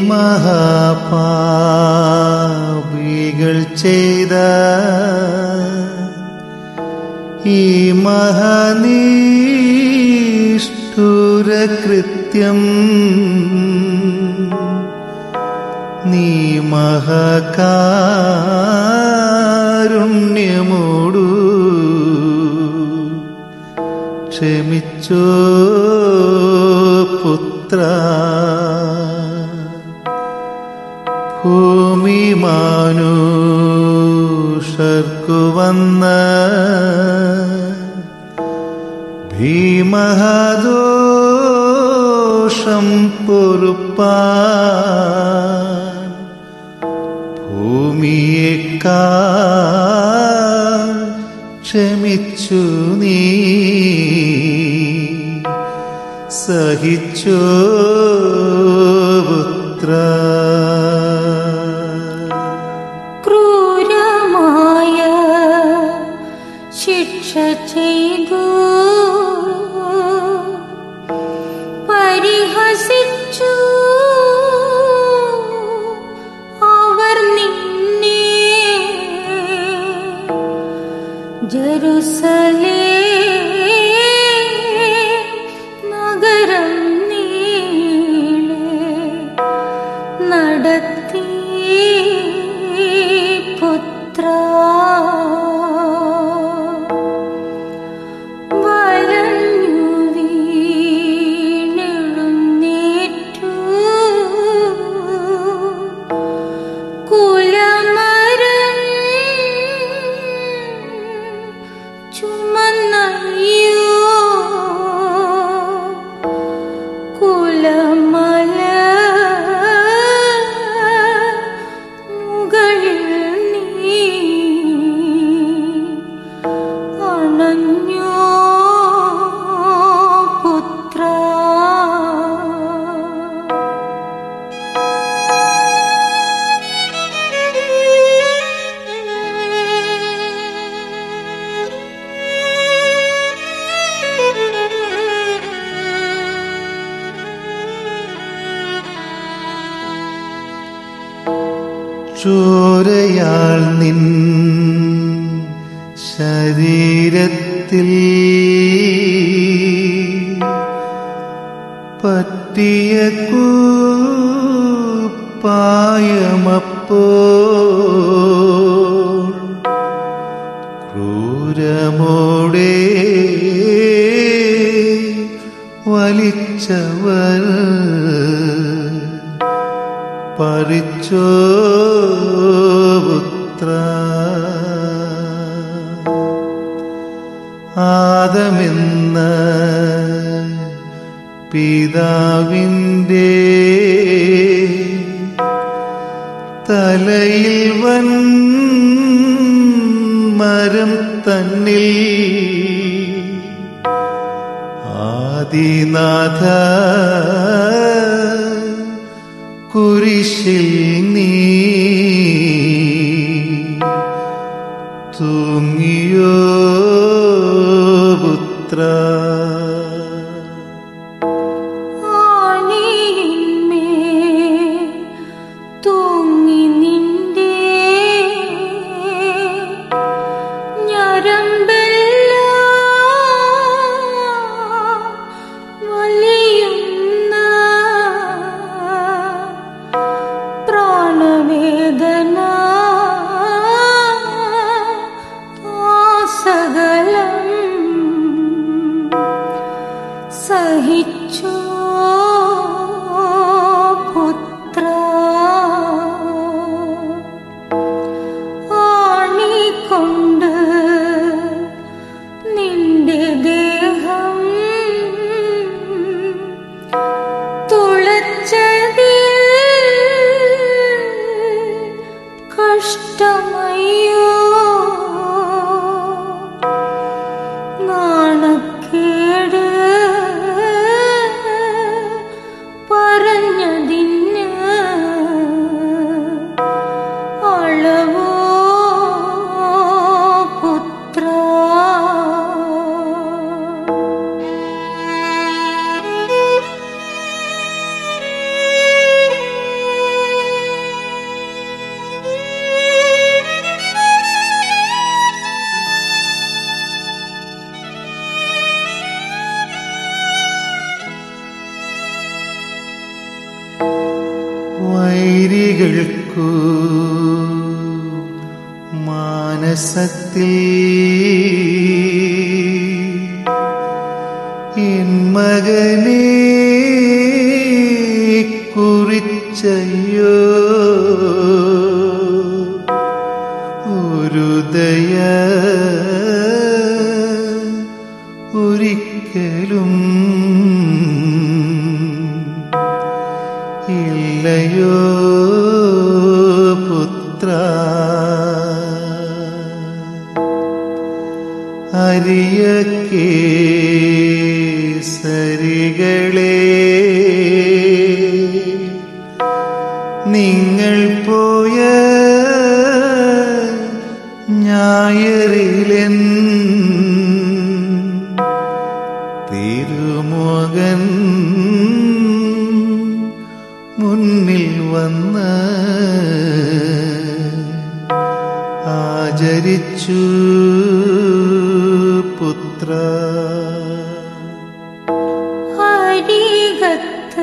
മഹാപാപികൾ ചെയ്ത ഈ മഹനീഷ്ഠുര കൃത്യം നീ മഹകാരുണ്യമോടു ക്ഷമിച്ചോ പുത്ര ഭൂമി മാനുഷർക്കു വന്ന ഭീമഹദോഷം പൊറുപ്പാൻ ഭൂമിയേക്കാ ക്ഷമിച്ചു നീ സഹിച്ചോ പുത്ര ക്രൂരമായ ശിക്ഷ ചെയ്തു പരിഹസിച്ചു അവർ നിന്നെ ജെറുസലേ നഗരം നീളെ നടത്തി പുത്ര വലഞ്ഞു വീണെഴുന്നേറ്റു കുലമരം ചുമന്നയ്യോ കുലമല മുകളിൽ നീ അണഞ്ഞോ പുത്ര ചോരയാൾ നിൻ ശരീരത്തിൽ പറ്റിയ കൂപ്പായമപ്പോ ക്രൂരമോടെ വലിച്ചവർ പറിച്ചോ പുത്ര ആദമെന്ന പിതാവിൻ്റെ തലയിൽ വൻ മരം തന്നിൽ ആദിനാഥ കുരിശിൽ നീ തൂങ്ങിയോ പുത്ര ആണിന്മേൽ തൂങ്ങി നിന്റെ ഞരമ്പെല്ലാം വലിയുന്ന പ്രാണവേദന സകലം മാനസത്തിൽ എൻ മകനെ കുറിച്ചയ്യോ ഒരു ദയ ഒരിക്കലും ഇല്ലയോ പുത്ര അരിയ സരികളെ നിങ്ങൾ പോയ ഞായറിലെൻ തിരുമുകൻ മുന്നിൽ വന്ന് ആചരിച്ചു പുത്ര അരികത്ത്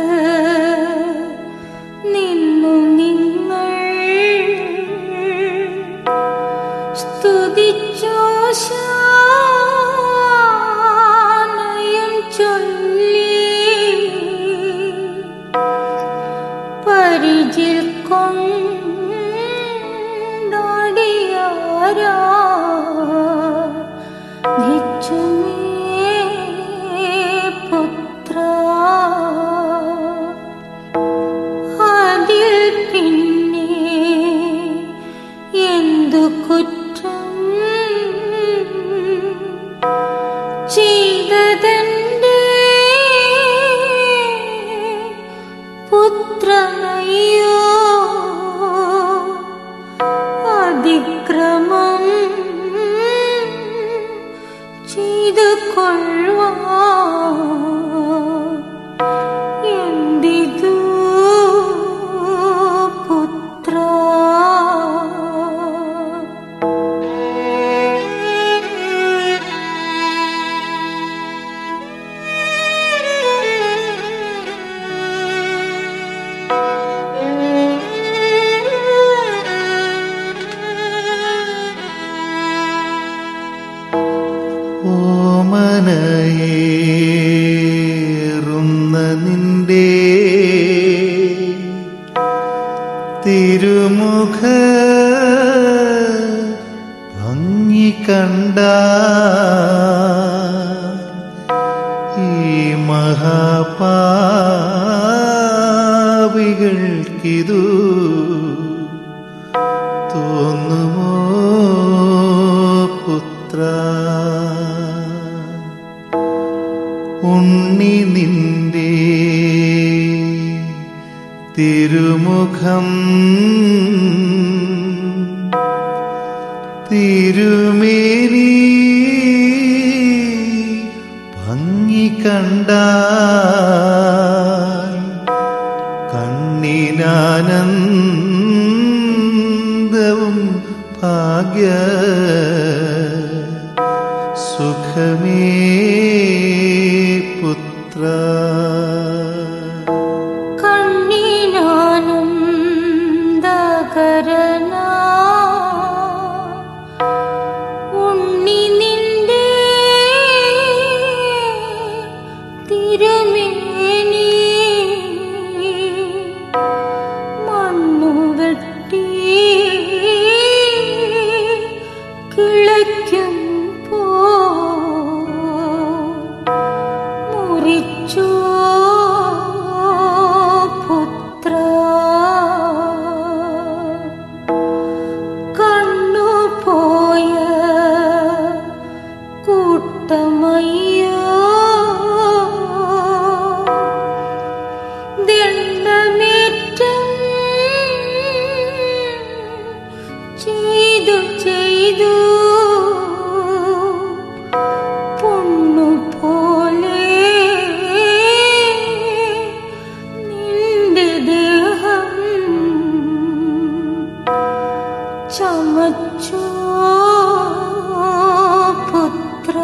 നിന്നു നിങ്ങൾ സ്തുതിച്ചോ ശാനയം ചൊല്ലി പരിചിൽ കൊണ്ടാടിയാരാ ധിച്ചുമേ പുത്ര അതിൽ പിന്നെ എന്തു കുറ്റം ചെയ്തതെന്റെ പുത്രനയ്യോ അതിക്രമം ചെയ്തു കൊള്ളുവാ എന്തിതു പുത്ര ഓമനയേറുന്ന നിന്റെ തിരുമുഖ ഭംഗി കണ്ട ഈ മഹാപാവികൾക്കിതു തോന്നുമോ പുത്ര ഉണ്ണി നിന്റെ തിരുമുഖം തിരുമേനി ഭംഗി കണ്ട കണ്ണിനാനന്ദവും ഭാഗ്യ സുഖമേ പുത്ര കണ്ണിനാനന്ദകരനാ ഉണ്ണി നിന്റെ തിരുമേനി മണ്ണു വെട്ടി കിളയ്ക്കും പോ മുറിച്ചോ പുത്ര കണ്ണുപോയ കൂട്ടമയ്യോ ദണ്ഡമേറ്റം ചെയ്തു ചെയ്തു പൊണ്ണുപോലെ നിന്റെ ദേഹം ചമച്ചോ പുത്ര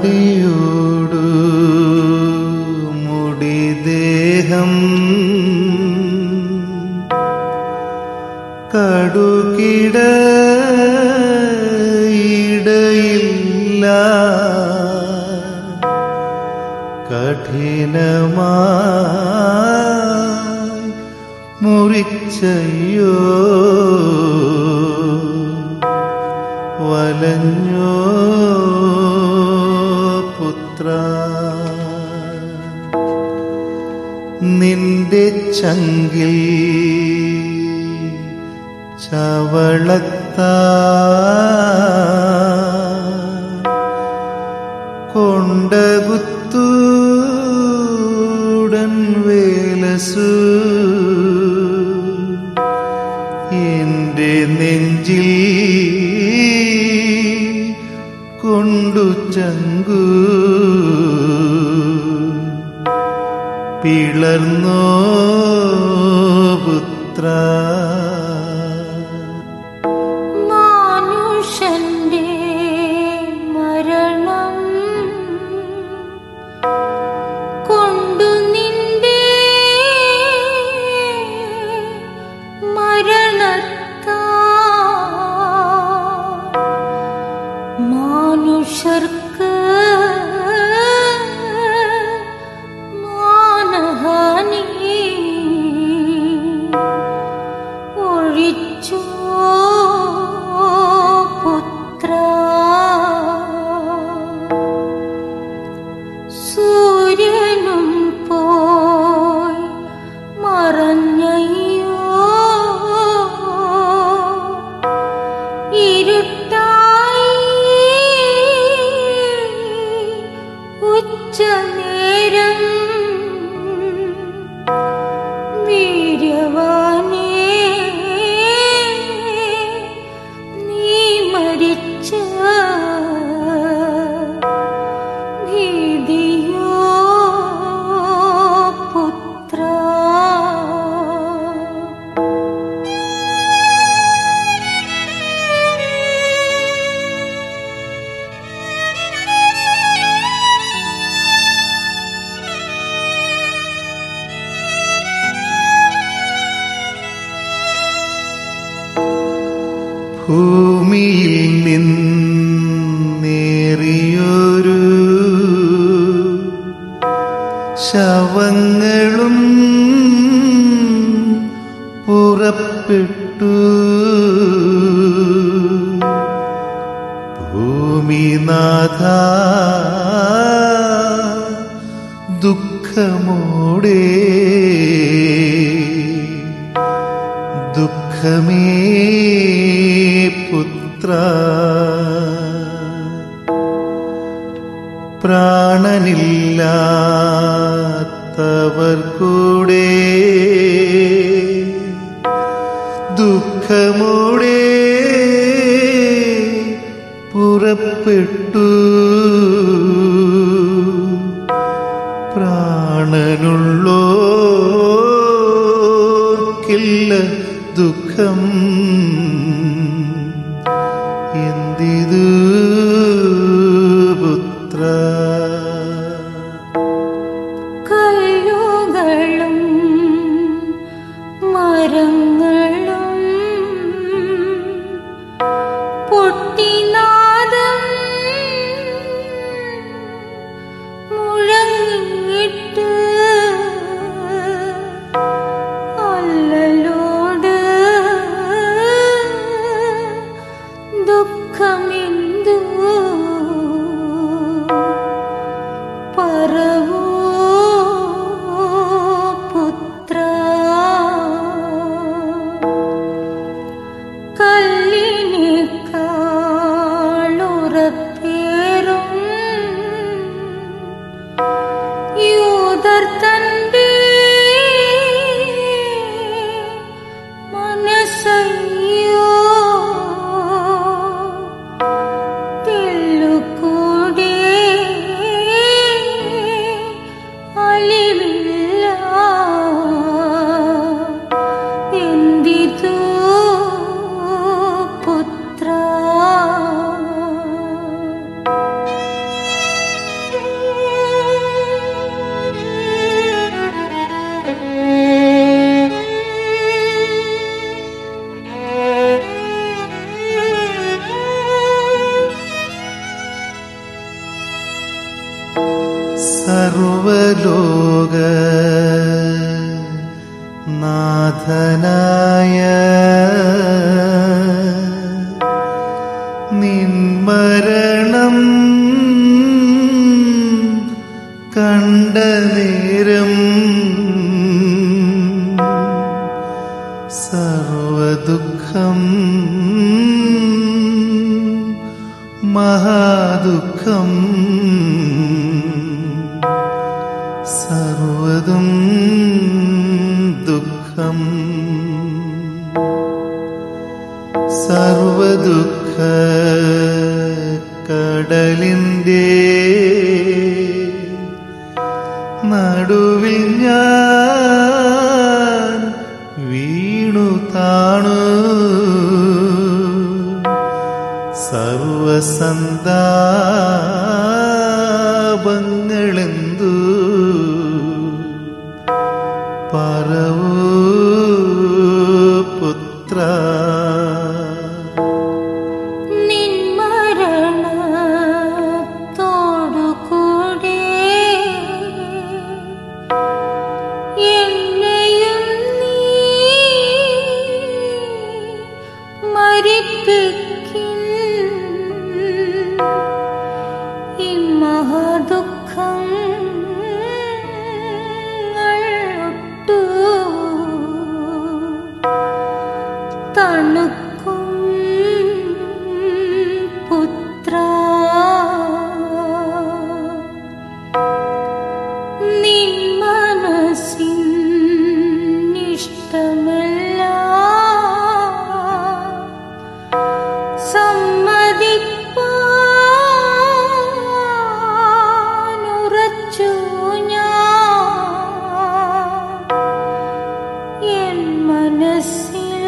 താടിയോടു മുടിദേഹം കടുകിട ഇടയില്ല കഠിനമായി മുറിച്ചയ്യോ വലഞ്ഞോ പുത്ര നിന്റെ ചങ്കിൽ ചവളത്ത കൊണ്ടകുത്തൂടൻ വേലസു എന്റെ നെഞ്ചിൽ കൊണ്ടു ചങ്കു പിളർന്നോ പുത്ര മാനുഷന്റെ മരണം കൊണ്ടു നിന്റെ മരണത്താ മാനുഷർക്ക് മാനഹാനി ഒഴിച്ചോ പുത്ര സൂര്യനും പോയി മറഞ്ഞയ്യോ ഇരുട്ടായി ഉച്ചനേരം വീര്യവാനേ നീ മരിച്ച ഭീതിയോ പുത്ര ഭൂമിയിൽ നിന്നേറിയൊരു ശവങ്ങളും പുറപ്പെട്ടു ഭൂമിനാഥ ദുഃഖമോടെ ദുഃഖമേ പുത്ര പ്രാണനില്ലാത്തവർ കൂടെ ദുഃഖമോടെ പുറപ്പെട്ടു പ്രാണനുള്ളോർക്കില്ല ദുഃഖം എന്തിതു പുത്ര കല്ലുകളും മരങ്ങളും പൊട്ടിനാദം മുഴങ്ങിയിട്ട് അല്ലലോട് സർവലോക നാഥനായ നിന്മരണം കണ്ട നേരം സർവദുഃഖം മഹാദുഃഖം സർവതും ദുഃഖം സർവദുഃഖ കടലിൻ്റെ നടുവിൽ ഞാൻ വീണു താണു സർവസന്താപങ്ങളെന്തു പറവൂ പുത്ര നിൻ മരണത്തോടു കൂടെ എന്നെയും നീ മരിപ്പിക്കിൻ ഈ മഹദുഃഖങ്ങളൊട്ടു തണുക്കും പുത്ര നിൻ മനസ്സിൻ ഇഷ്ടമല്ല സമ്മതിപ്പാനുറച്ചു ഞാൻ എൻ മനസ്സിൽ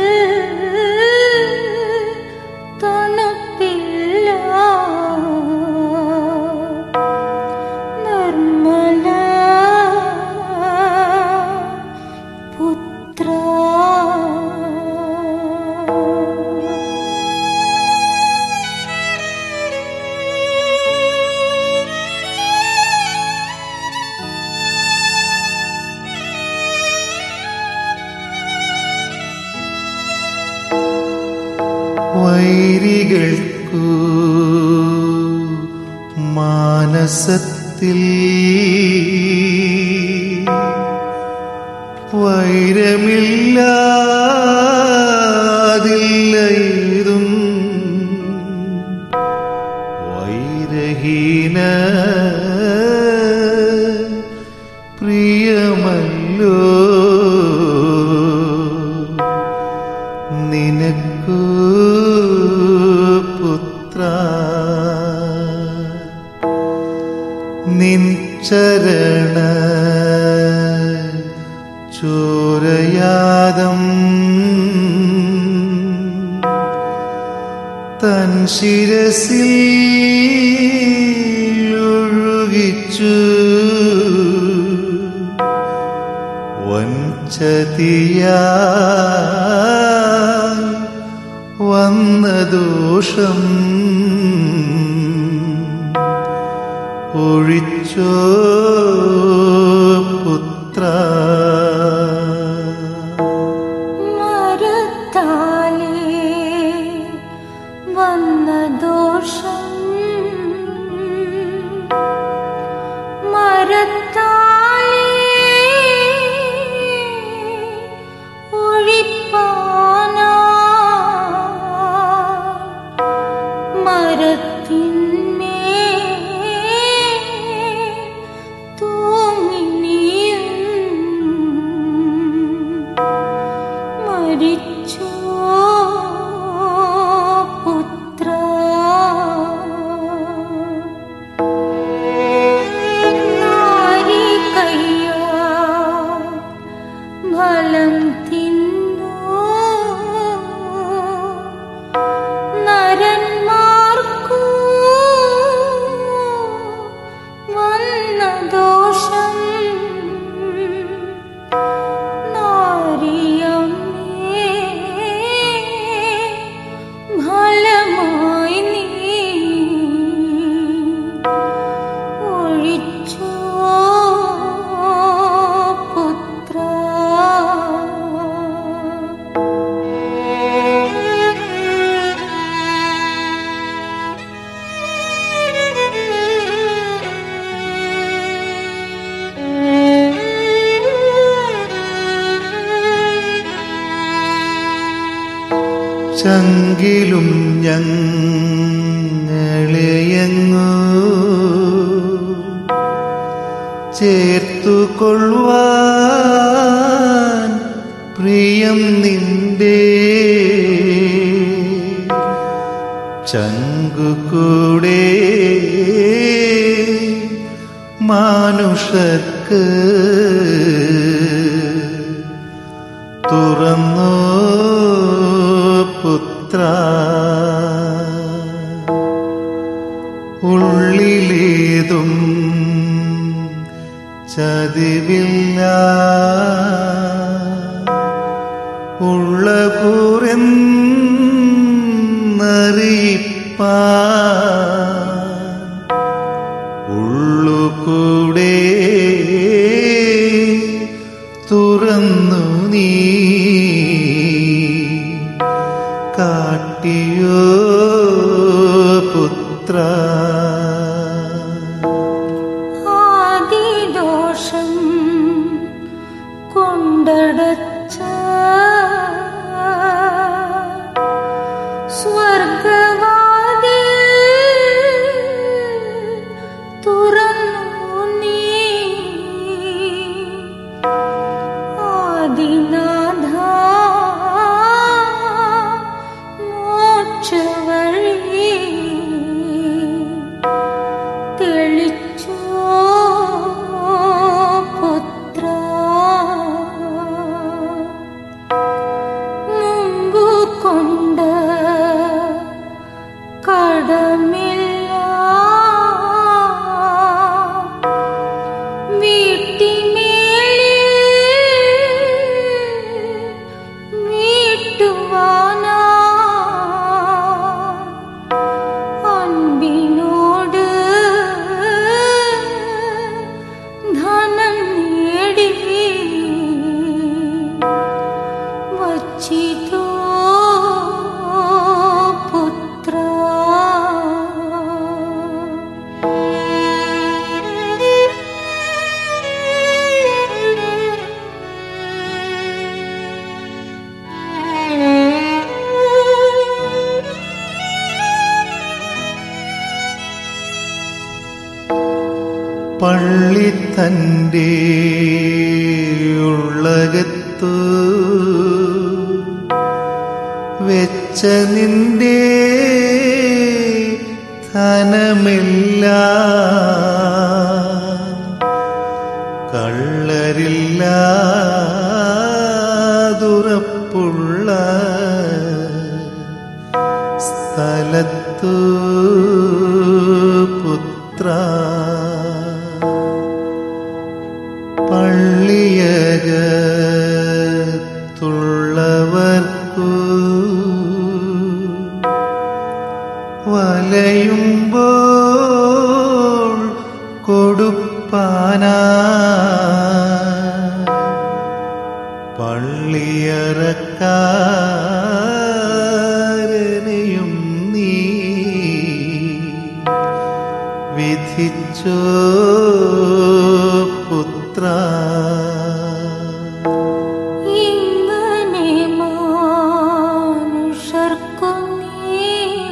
തണുപ്പില്ല നിർമ്മല പുത്ര വൈരികൾക്കു മാനസത്തിൽ വൈരമില്ലാതില്ലതും വൈരഹീന പ്രിയമല്ലോ നിനക്കു പുത്ര നിൻ ചരണ ചോരയാദം തൻ ശിരസിൽ ഒഴുകിച്ചു വഞ്ചതിയാ വന്ന ദോഷം ഒഴിച്ചോ പുത്ര മരത്താലേ വന്ന ദോഷം മരത്താലേ ഒഴിപ്പാനാ മരത്തിന്മേൽ തൂങ്ങി നീയും മരിച്ചോ പുത്ര നാരികയ്യാ ഫലം തിന്നു നരന്മാർക്കു വന്ന ദോഷം നാരിയമ്മേ ഫലമായി നീ ഒഴിച്ചോ ചങ്കിലും ഞങ്ങളെയങ്ങു ചേർത്തു കൊള്ളുവാൻ പ്രിയം നിന്റെ ചങ്കുകൂടെ മാനുഷർക്ക് തുറന്നു പുത്ര ഉള്ളിലേതും ചതിവില്ല ഉള്ള കൂറെന്നറിയിപ്പാൻ ഉള്ളുകൂടെ തുറന്നു നീ കാട്ടിയോ പുത്ര ആദിദോഷം കൊണ്ടടച്ച സ്വർഗവാതിൽ തുറന്നു നീ ആദിനാഥ മോക്ഷവഴി തെളിച്ചോ പുത്ര മുമ്പു കൊണ്ട് കടമില്ല വീട്ടിമേലിൽ വീട്ടുവാനാ അൻപിനോട് ധനം നേടി വച്ചിതോ പുത്ര പള്ളി തൻ്റെ ഉള്ളകത്തു വെച്ച നിന്റെ ധനമില്ല കള്ളരില്ലാതുറപ്പുള്ള സ്ഥലത്തു പുത്ര പള്ളിയകത്തുള്ളവർക്കു വലയുമ്പോൾ കൊടുപ്പാനാ പള്ളിയറക്കാരനെയും നീ വിധിച്ചോ പുത്ര ഇങ്ങനെ മനുഷ്യർക്കു നീ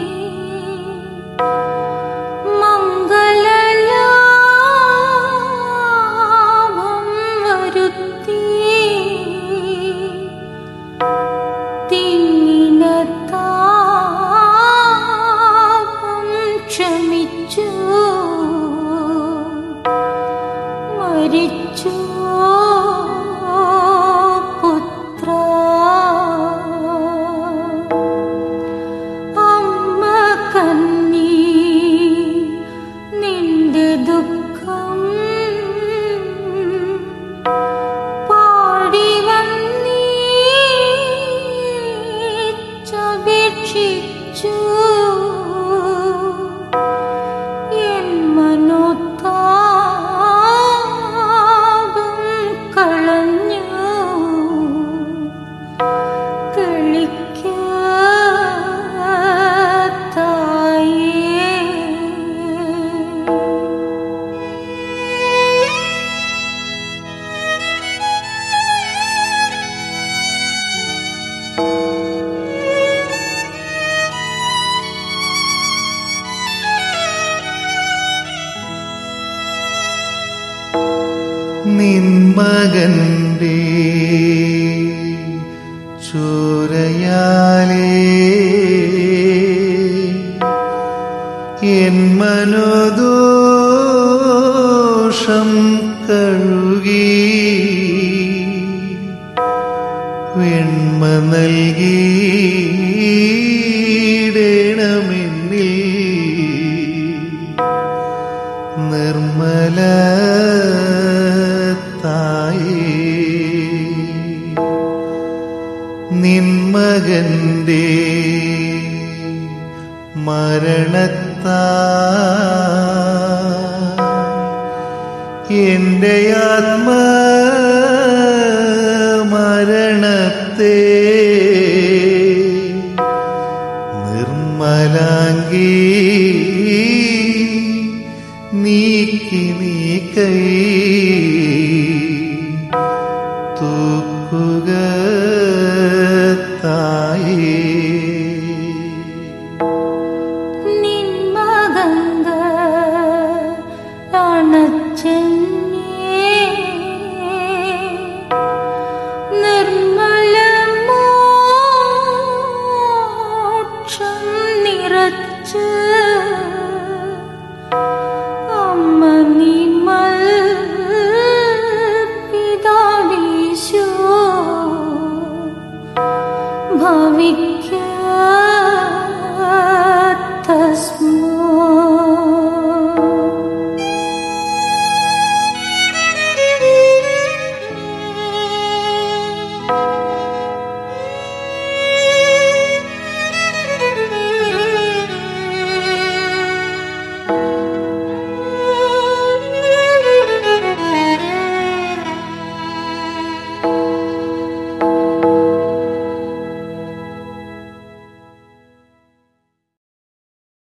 മംഗളലാഭം വരുത്തി തിങ്ങിന താപം ക്ഷമിച്ചു നിന്മകന്റെ ചോരയാലേ എൻ മനോദോഷം കഴുകി വെണ്മ നൽകിയിടണമെന്നിൽ നിർമ്മല തായേ നിന്മകന്റെ മരണത്താ എന്റെ ആത്മ മരണത്തെ നിർമ്മലാങ്കി നീക്കി നീക്കൈ തൂക്കുക തായേ നിന്മകങ്ക അണച്ചെന്നേ നിർമ്മലമോക്ഷം നിറച്ച് അമ്മ നിമൽ പിതാവീശോ ഭവിക്ക